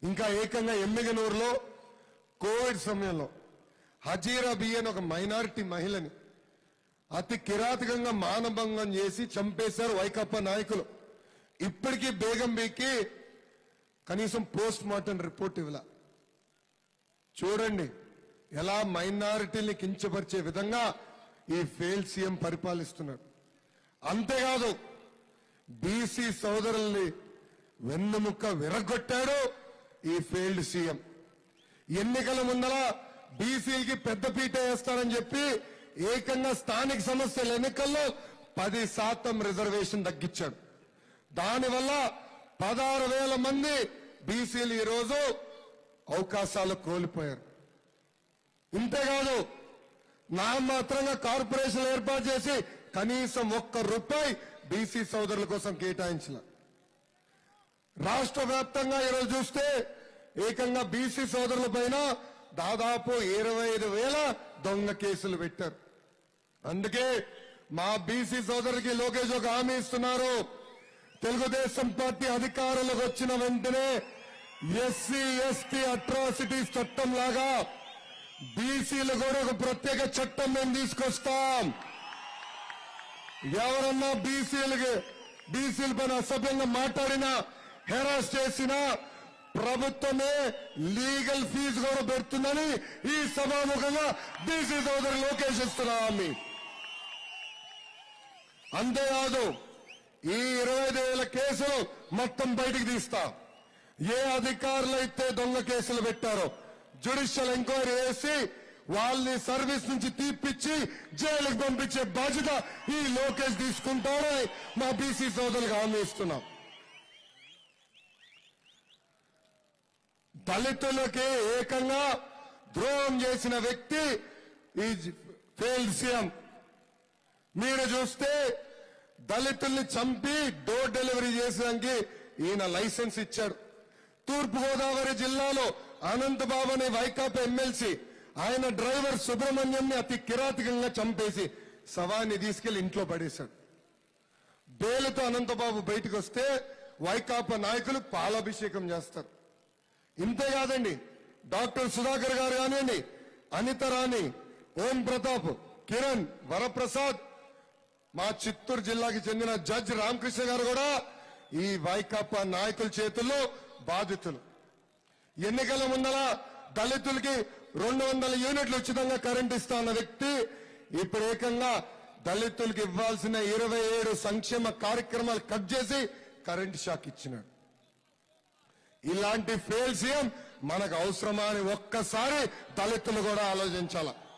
ఇంకా ఏకంగా ఎమ్మిగనూరులో కోవిడ్ సమయంలో హజీరా బియ్యన్ ఒక మైనారిటీ మహిళని అతి కిరాతకంగా మానభంగం చేసి చంపేశారు వైకాపా నాయకులు ఇప్పటికీ బేగం బీకి కనీసం పోస్ట్ మార్టం రిపోర్ట్ ఇవ్వలా చూడండి ఎలా మైనారిటీని కించపరిచే విధంగా ఈ ఫెయిల్ సీఎం పరిపాలిస్తున్నారు అంతేకాదు బీసీ సోదరుల్ని వెన్నుముక్క విరగొట్టాడు ఈ ఫెయిల్డ్ సీఎం ఎన్నికల ముందర బీసీలకి పెద్ద పీట వేస్తారని చెప్పి ఏకంగా స్థానిక సంస్థల ఎన్నికల్లో పది శాతం రిజర్వేషన్ తగ్గించాడు దానివల్ల పదహారు వేల మంది బీసీలు ఈరోజు అవకాశాలు కోల్పోయారు ఇంతేకాదు నామాత్రంగా కార్పొరేషన్ ఏర్పాటు చేసి కనీసం ఒక్క రూపాయి బీసీ సోదరుల కోసం కేటాయించిన రాష్ట్ర వ్యాప్తంగా ఈరోజు చూస్తే ఏకంగా బీసీ సోదరుల పైన దాదాపు ఇరవై ఐదు వేల దొంగ కేసులు పెట్టారు అందుకే మా బీసీ సోదరులకి లోకేష్ ఒక హామీ ఇస్తున్నారు తెలుగుదేశం పార్టీ అధికారంలోకి వచ్చిన వెంటనే ఎస్సీ ఎస్టీ అట్రాసిటీస్ చట్టం లాగా బీసీలు కూడా ఒక ప్రత్యేక చట్టం మేము తీసుకొస్తాం ఎవరన్నా బీసీలకి బీసీల పైన అసభ్యంగా మాట్లాడినా హెరాస్ చేసినా ప్రభుత్వమే లీగల్ ఫీజు కూడా పెడుతుందని ఈ సభాముఖంగా బీసీ సోదరు లోకేష్ ఇస్తున్నా హామీ అంతేకాదు ఈ ఇరవై ఐదు వేల కేసులు మొత్తం బయటికి తీస్తా ఏ అధికారులు అయితే దొంగ కేసులు పెట్టారో జ్యుడిషియల్ ఎంక్వైరీ చేసి వాళ్ళని సర్వీస్ నుంచి తీపిచ్చి జైలుకు పంపించే బాధ్యత ఈ లోకేష్ తీసుకుంటారని మా బీసీ సోదరులకు హామీ ఇస్తున్నాం దళితులకి ఏకంగా ద్రోహం చేసిన వ్యక్తి ఈ ఫెయిల్డ్ సీఎం మీరు చూస్తే దళితుల్ని చంపి డోర్ డెలివరీ చేసడానికి ఈయన లైసెన్స్ ఇచ్చాడు తూర్పు గోదావరి జిల్లాలో అనంతబాబు అనే వైకాపా ఎమ్మెల్సీ ఆయన డ్రైవర్ సుబ్రహ్మణ్యంని అతి కిరాతకంగా చంపేసి శవాన్ని తీసుకెళ్లి ఇంట్లో పడేశాడు బేలుతో అనంతబాబు బయటకు వస్తే వైకాపా నాయకులు పాలాభిషేకం చేస్తారు ఇంతే కాదండి డాక్టర్ సుధాకర్ గారు కానివ్వండి అనిత రాణి ఓం ప్రతాప్ కిరణ్ వరప్రసాద్ మా చిత్తూరు జిల్లాకి చెందిన జడ్జ్ రామకృష్ణ గారు కూడా ఈ వైకాపా నాయకుల చేతుల్లో బాధితులు ఎన్నికల ముందర దళితులకి రెండు వందల యూనిట్లు ఉచితంగా కరెంట్ ఇస్తా అన్న వ్యక్తి ఇప్పుడు ఏకంగా దళితులకు ఇవ్వాల్సిన ఇరవై ఏడు సంక్షేమ కార్యక్రమాలు కట్ చేసి కరెంట్ షాక్ ఇచ్చినాడు ఇలాంటి ఫెయిల్ సీఎం మనకు అవసరమా అని ఒక్కసారి దళితులు కూడా ఆలోచించాల